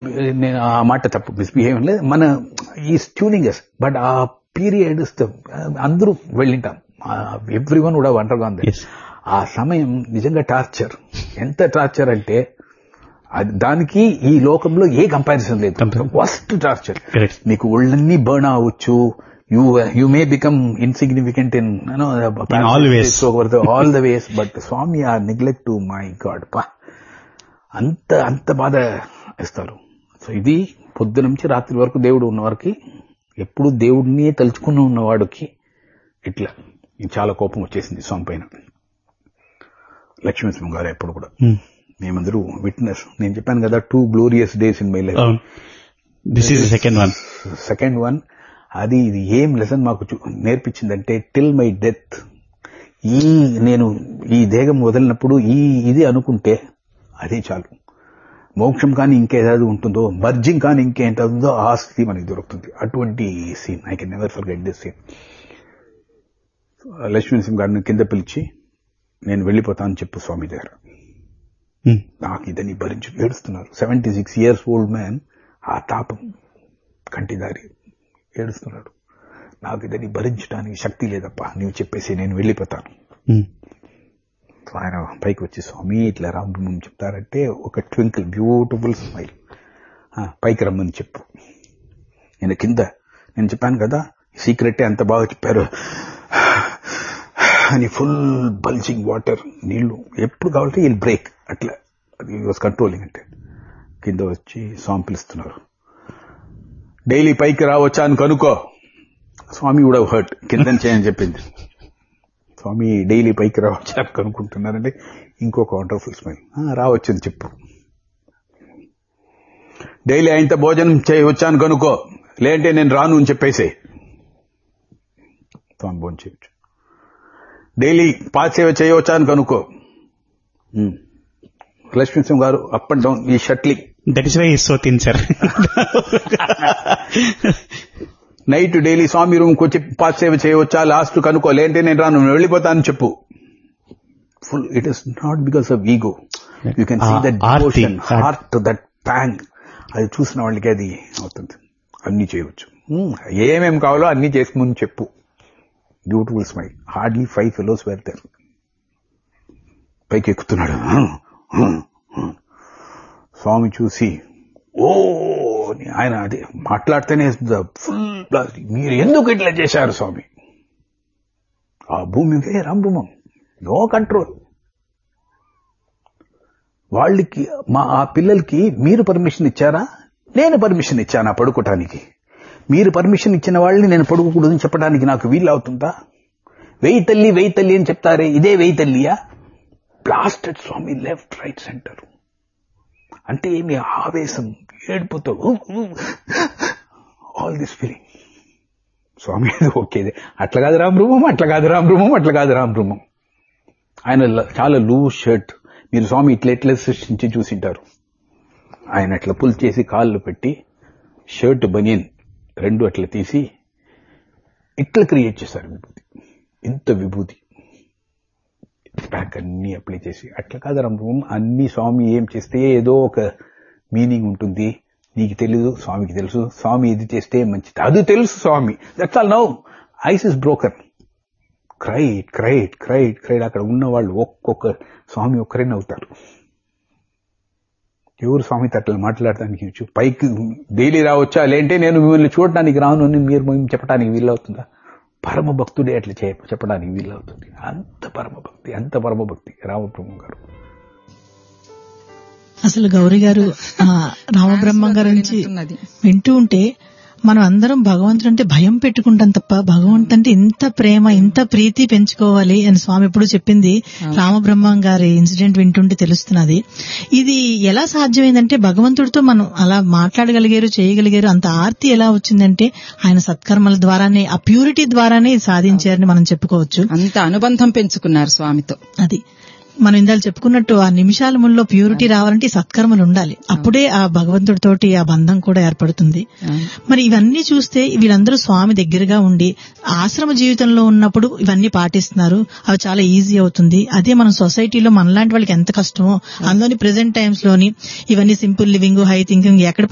నేను ఆ మాట తప్పు మిస్బిహేవ్ లేదు మన ఈ ట్యూనింగ్ ఎస్ బట్ ఆ పీరియడ్ అందరూ వెళ్ళింటాం ఎవ్రీ వన్ కూడా అండర్గాన్ Yes. ఆ సమయం నిజంగా టార్చర్ ఎంత టార్చర్ అంటే అది దానికి ఈ లోకంలో ఏ కంపారిజన్ లేదు Comparison. Worst torture Correct. మీకు ఒళ్ళన్నీ బర్న్ అవ్వచ్చు you you may become insignificant in all ways. All the ways but Swami ఆ నెగ్లెక్ట్ టు మై గాడ్ పా అంత అంత బాధ ఇస్తారు సో ఇది పొద్దు నుంచి రాత్రి వరకు దేవుడు ఉన్నవారికి ఎప్పుడు దేవుడిని తలుచుకుని ఉన్నవాడికి ఇట్లా ఇది చాలా కోపం వచ్చేసింది స్వామి పైన లక్ష్మీనరసింహ గారు ఎప్పుడు కూడా Hmm. మేమందరూ విట్నెస్ నేను చెప్పాను కదా two glorious days in my life అవును this is the second one second one అది ఇది ఏం లెసన్ మాకు చూ- నేర్పించిందంటే టిల్ మై డెత్ ఈ నేను ఈ దేహం వదిలినప్పుడు ఈ ఇది అనుకుంటే అదే చాలు మోక్షం కానీ ఇంకేదాది ఉంటుందో మర్జింగ్ కానీ ఇంకేంటి ఉందో ఆ స్థితి మనకి దొరుకుతుంది అటువంటి scene I can never forget this scene Lakshminarasimha గారిని కింద పిలిచి నేను వెళ్ళిపోతాను చెప్పు స్వామి దగ్గర నాకు ఇదని భరించు ఏడుస్తున్నారు seventy six years old man ఆ తాపం కంటిదారి ఏడుస్తున్నాడు నాకు ఇదని భరించడానికి శక్తి లేదప్పా నీవు చెప్పేసి నేను వెళ్ళిపోతాను సో ఆయన పైకి వచ్చి స్వామి ఇట్లా రామబ్రహ్మం చెప్తారంటే ఒక ట్వింకిల్ బ్యూటిఫుల్ స్మైల్ పైకి రమ్మని చెప్పు నేను కింద నేను చెప్పాను కదా సీక్రెటే అంత బాగా చెప్పారు అని ఫుల్ బల్జింగ్ వాటర్ నీళ్లు ఎప్పుడు కావాలంటే వీళ్ళు బ్రేక్ అట్లా అది వాజ్ కంట్రోలింగ్ అంటే కింద వచ్చి స్వామి పిలుస్తున్నారు డైలీ పైకి రావచ్చా అని కనుక్కో స్వామి కూడా హర్ట్ కింద చేయని చెప్పింది స్వామి డైలీ పైకి రావచ్చా అని కనుక్కుంటున్నారంటే ఇంకొక వండర్ఫుల్ స్మైల్ రావచ్చు అని చెప్పు డైలీ ఆయనతో భోజనం చేయవచ్చా అని కనుక్కో లేదంటే నేను రాను అని చెప్పేసే స్వామి భోజనం చేయొచ్చు డైలీ పాదసేవ చేయవచ్చా అని కనుక్కో Lakshmisimha garu up and down ఈ shuttling that is why so తిన్ సార్ నైట్ డైలీ స్వామి రూమ్కి వచ్చి పాదసేవ చేయవచ్చా లాస్ట్ కనుక్కో లేదంటే నేను రాను నేను వెళ్ళిపోతాను చెప్పు full it is not because of ego you can see Ah, that aarti. Devotion heart that pang అది చూసిన వాళ్ళకి అది అవుతుంది అన్ని చేయవచ్చు Hmm, ఏమేం కావాలో అన్ని చేసుకుని చెప్పు beautiful smile hardly five fellows వెళ్తారు పైకి ఎక్కుతున్నాడు "Hmm, hmm, hmm." స్వామి చూసి ఓ అని ఆయన అది మాట్లాడితేనే ఫుల్ ప్లాస్టిక్ మీరు ఎందుకు ఇట్లా చేశారు స్వామి ఆ భూమికే రంభుమం నో కంట్రోల్ వాళ్ళకి మా ఆ పిల్లలకి మీరు పర్మిషన్ ఇచ్చారా నేను పర్మిషన్ ఇచ్చానా పడుకోటానికి మీరు పర్మిషన్ ఇచ్చిన వాళ్ళని నేను పడుకోకూడదని చెప్పడానికి నాకు వీలు అవుతుందా వెయ్యి తల్లి వెయ్యి తల్లి అని చెప్తారే ఇదే వెయ్యి తల్లియా blasted Swami left right centre అంటే ఏమి ఆవేశం ఏడుపుతో ఆల్ దిస్ ఫీలింగ్ స్వామి ఓకేదే అట్లా కాదు రామ్ రూమం అట్లా కాదు రామ్ రూమం అట్లా కాదు రామ్ రూమం ఆయన ల- చాలా లూజ్ షర్ట్ మీరు స్వామి ఇట్లా ఎట్లా సృష్టించి చూసింటారు ఆయన అట్లా పుల్ చేసి కాళ్ళు పెట్టి షర్ట్ బనియన్ రెండు అట్లా తీసి ఇట్లా క్రియేట్ చేశారు విభూతి ఇంత విభూతి బ్యాక్ అన్ని అప్లై చేసి అట్లా కాదు రమ్మ అన్ని స్వామి ఏం చేస్తే ఏదో ఒక మీనింగ్ ఉంటుంది నీకు తెలీదు స్వామికి తెలుసు స్వామి ఇది చేస్తే మంచిది అది తెలుసు Swami that's all now ice is broken క్రైట్ క్రైట్ క్రైట్ క్రైట్ అక్కడ ఉన్న వాళ్ళు ఒక్కొక్క స్వామి ఒక్కరే నవ్వుతారు ఎవరు స్వామితో అట్లా మాట్లాడటానికి వచ్చు. పైకి డైలీ రావచ్చా లేదంటే నేను మిమ్మల్ని చూడటానికి రాను అని మీరు మేము చెప్పడానికి వీలవుతుందా పరమ భక్తుడే అట్లా చేయ చెప్పడానికి వీలవుతుంది అంత పరమ భక్తి అంత పరమ భక్తి రామబ్రహ్మ గారు అసలు గౌరీ గారు ఆ, రామబ్రహ్మం గారి నుంచి ఉన్నది. వింటూ ఉంటే మనం అందరం భగవంతుడు అంటే భయం పెట్టుకుంటాం తప్ప భగవంతుడు అంటే ఇంత ప్రేమ ఇంత ప్రీతి పెంచుకోవాలి అని స్వామి ఎప్పుడు చెప్పింది రామబ్రహ్మం గారి ఇన్సిడెంట్ వింటుంటే తెలుస్తున్నది ఇది ఎలా సాధ్యమైందంటే భగవంతుడితో మనం అలా మాట్లాడగలిగారు చేయగలిగారు అంత ఆర్తి ఎలా వచ్చిందంటే ఆయన సత్కర్మల ద్వారానే ఆ ప్యూరిటీ ద్వారానే ఇది సాధించారని మనం చెప్పుకోవచ్చు అంత అనుబంధం పెంచుకున్నారు స్వామితో అది మనం ఇందాక చెప్పుకున్నట్టు ఆ నిమిషాల ముల్లో ప్యూరిటీ రావాలంటే ఈ సత్కర్మలు ఉండాలి అప్పుడే ఆ భగవంతుడితోటి ఆ బంధం కూడా ఏర్పడుతుంది మరి ఇవన్నీ చూస్తే వీళ్ళందరూ స్వామి దగ్గరగా ఉండి ఆశ్రమ జీవితంలో ఉన్నప్పుడు ఇవన్నీ పాటిస్తున్నారు అవి చాలా ఈజీ అవుతుంది అదే మనం సొసైటీలో మనలాంటి వాళ్ళకి ఎంత కష్టమో అందులోని ప్రెసెంట్ టైమ్స్ లోని ఇవన్నీ సింపుల్ లివింగ్ హై థింకింగ్ ఎక్కడ